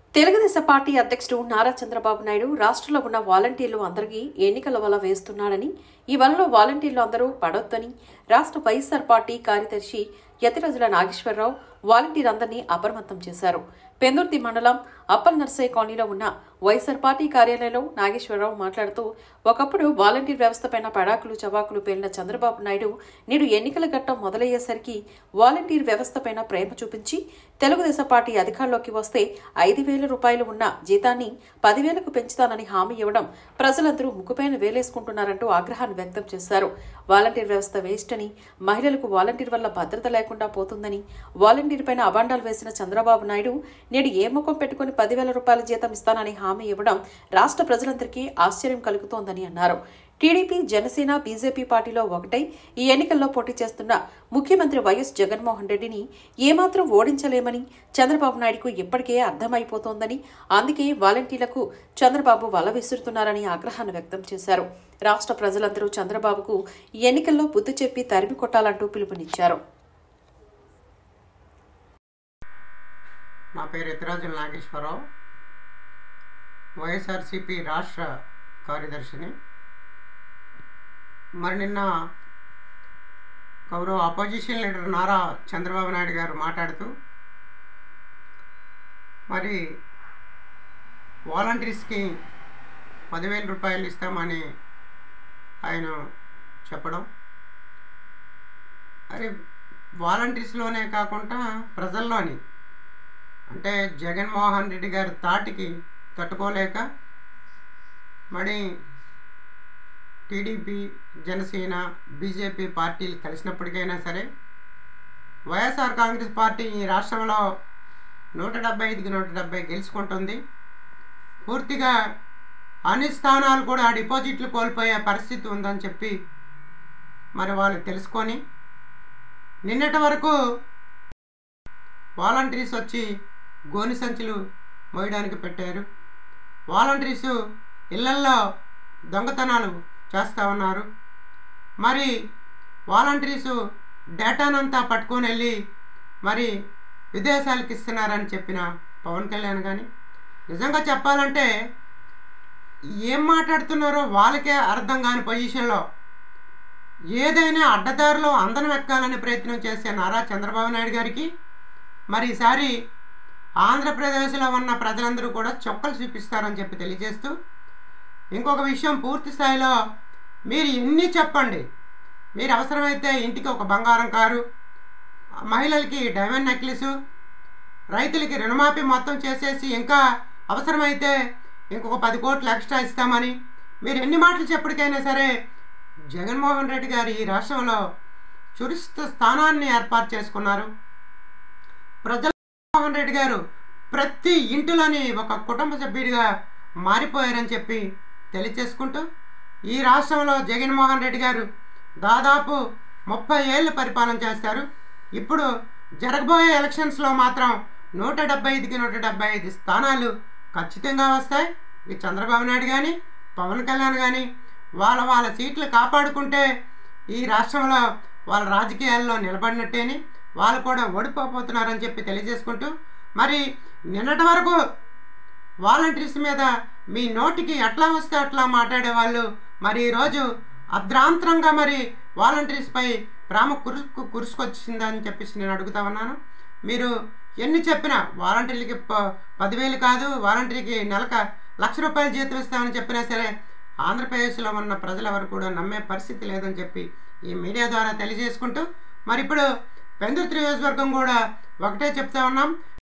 Telugu Desam party అధ్యక్షుడు నారా చంద్రబాబు నాయుడు రాష్ట్రంలో ఉన్న వాలంటీర్లు అందరికీ ఎన్నికల వల్ల వేస్తున్నాడని ఈ వలలో వాలంటీర్లు అందరూ పడొద్దని రాష్ట్ర వైఎస్సార్ పార్టీ కార్యదర్శి యతిరాజుల నాగేశ్వరరావు వాలంటీర్ అందరినీ అప్రమత్తం చేశారు పెందుర్తి మండలం అప్పల్ నర్సయ్య కాలనీలో ఉన్న వైఎస్సార్ పార్టీ కార్యాలయంలో నాగేశ్వరరావు మాట్లాడుతూ ఒకప్పుడు వాలంటీర్ వ్యవస్థపైన పడాకులు చవాకులు పేలిన చంద్రబాబు నాయుడు నేడు ఎన్నికల ఘట్టం మొదలయ్యేసరికి వాలంటీర్ వ్యవస్థపైన ప్రేమ చూపించి తెలుగుదేశం పార్టీ అధికారంలోకి వస్తే ఐదు వేల రూపాయలు ఉన్న జీతాన్ని పదివేలకు పెంచుతానని హామీ ఇవ్వడం ప్రజలందరూ ముక్కుపైన వేలేసుకుంటున్నారంటూ ఆగ్రహాన్ని వ్యక్తం చేశారు వాలంటీర్ వ్యవస్థ వేస్ట్ అని మహిళలకు వాలంటీర్ వల్ల భద్రత లేకుండా పోతుందని వాలంటీర్ పైన అబాండాలు వేసిన చంద్రబాబు నాయుడు నేడు ఏ ముఖం పెట్టుకుని పదివేల రూపాయల జీతం ఇస్తానని హామీ ఇవ్వడం రాష్ట్ర ప్రజలందరికీ ఆశ్చర్యం కలుగుతోందని అన్నారు టీడీపీ జనసేన బీజేపీ పార్టీలో ఒకటై ఈ ఎన్నికల్లో పోటీ చేస్తున్న ముఖ్యమంత్రి వైఎస్ జగన్మోహన్ రెడ్డిని ఏమాత్రం ఓడించలేమని చంద్రబాబు నాయుడుకు ఇప్పటికే అర్థమైపోతోందని అందుకే వాలంటీర్లకు చంద్రబాబు వల విసురుతున్నారని ఆగ్రహాన్ని వ్యక్తం చేశారు రాష్ట్ర ప్రజలందరూ చంద్రబాబుకు ఈ ఎన్నికల్లో బుద్ధి చెప్పి తరిమి కొట్టాలంటూ పిలుపునిచ్చారు నా పేరు ఇతరాజుల నాగేశ్వరరావు వైఎస్ఆర్సిపి రాష్ట్ర కార్యదర్శిని మరి నిన్న గౌరవ అపోజిషన్ లీడర్ నారా చంద్రబాబు నాయుడు గారు మాట్లాడుతూ మరి వాలంటీర్స్కి పదివేల రూపాయలు ఇస్తామని ఆయన చెప్పడం మరి వాలంటీర్స్లోనే కాకుండా ప్రజల్లోని అంటే జగన్మోహన్ రెడ్డి గారి తాటికి తట్టుకోలేక మరి టీడీపీ జనసేన బీజేపీ పార్టీలు కలిసినప్పటికైనా సరే వైఎస్ఆర్ కాంగ్రెస్ పార్టీ ఈ రాష్ట్రంలో నూట డెబ్బై ఐదుకి నూట డెబ్బై గెలుచుకుంటుంది పూర్తిగా అన్ని స్థానాలు కూడా డిపాజిట్లు కోల్పోయే పరిస్థితి ఉందని చెప్పి మరి వాళ్ళు తెలుసుకొని నిన్నటి వరకు వాలంటీర్స్ వచ్చి గోని సంచులు మోయడానికి పెట్టారు వాలంటీర్స్ ఇళ్లల్లో దొంగతనాలు చేస్తూ ఉన్నారు మరి వాలంటీర్స్ డేటానంతా పట్టుకొని వెళ్ళి మరి విదేశాలకు ఇస్తున్నారని చెప్పిన పవన్ కళ్యాణ్ కానీ నిజంగా చెప్పాలంటే ఏం మాట్లాడుతున్నారో వాళ్ళకే అర్థం కాని పొజిషన్లో ఏదైనా అడ్డదారిలో అందనం ఎక్కాలని ప్రయత్నం చేసే నారా చంద్రబాబు నాయుడు గారికి మరి ఈసారి ఆంధ్రప్రదేశ్లో ఉన్న ప్రజలందరూ కూడా చొక్కలు చూపిస్తారని చెప్పి తెలియజేస్తూ ఇంకొక విషయం పూర్తి స్థాయిలో మీరు ఎన్ని చెప్పండి మీరు అవసరమైతే ఇంటికి ఒక బంగారం కారు మహిళలకి డైమండ్ నెక్లెస్ రైతులకి రుణమాఫీ మొత్తం చేసేసి ఇంకా అవసరమైతే ఇంకొక పది కోట్లు ఎక్స్ట్రా ఇస్తామని మీరు ఎన్ని మాటలు చెప్పటికైనా సరే జగన్మోహన్ రెడ్డి గారు ఈ రాష్ట్రంలో చురిస్త స్థానాన్ని ఏర్పాటు చేసుకున్నారు ప్రజల జగన్మోహన్ రెడ్డి గారు ప్రతి ఇంటిలోని ఒక కుటుంబ సభ్యుడిగా మారిపోయారని చెప్పి తెలియచేసుకుంటూ ఈ రాష్ట్రంలో జగన్మోహన్ రెడ్డి గారు దాదాపు ముప్పై ఏళ్ళు పరిపాలన చేస్తారు ఇప్పుడు జరగబోయే ఎలక్షన్స్లో మాత్రం నూట డెబ్బై ఐదుకి నూట డెబ్బై ఐదు స్థానాలు ఖచ్చితంగా వస్తాయి ఈ చంద్రబాబు నాయుడు కానీ పవన్ కళ్యాణ్ కానీ వాళ్ళ వాళ్ళ సీట్లు కాపాడుకుంటే ఈ రాష్ట్రంలో వాళ్ళ రాజకీయాల్లో నిలబడినట్టేని వాళ్ళు కూడా ఓడిపోతున్నారని చెప్పి తెలియజేసుకుంటూ మరి నిన్నటి వరకు వాలంటీర్స్ మీద మీ నోటికి ఎట్లా వస్తే అట్లా మాట్లాడే వాళ్ళు మరి ఈరోజు అర్ధరాంతరంగా మరి వాలంటీర్స్పై ప్రేమ కురుసుకు కురుసుకొచ్చిందని చెప్పేసి నేను అడుగుతా ఉన్నాను మీరు ఎన్ని చెప్పినా వాలంటీర్లకి ప పదివేలు కాదు వాలంటీర్కి నెలక లక్ష రూపాయలు జీతం ఇస్తామని చెప్పినా సరే ఆంధ్రప్రదేశ్లో ఉన్న ప్రజలెవరు కూడా నమ్మే పరిస్థితి లేదని చెప్పి ఈ మీడియా ద్వారా తెలియజేసుకుంటూ మరి ఇప్పుడు పెందుర్తి నియోజకవర్గం కూడా ఒకటే చెప్తా ఉన్నాం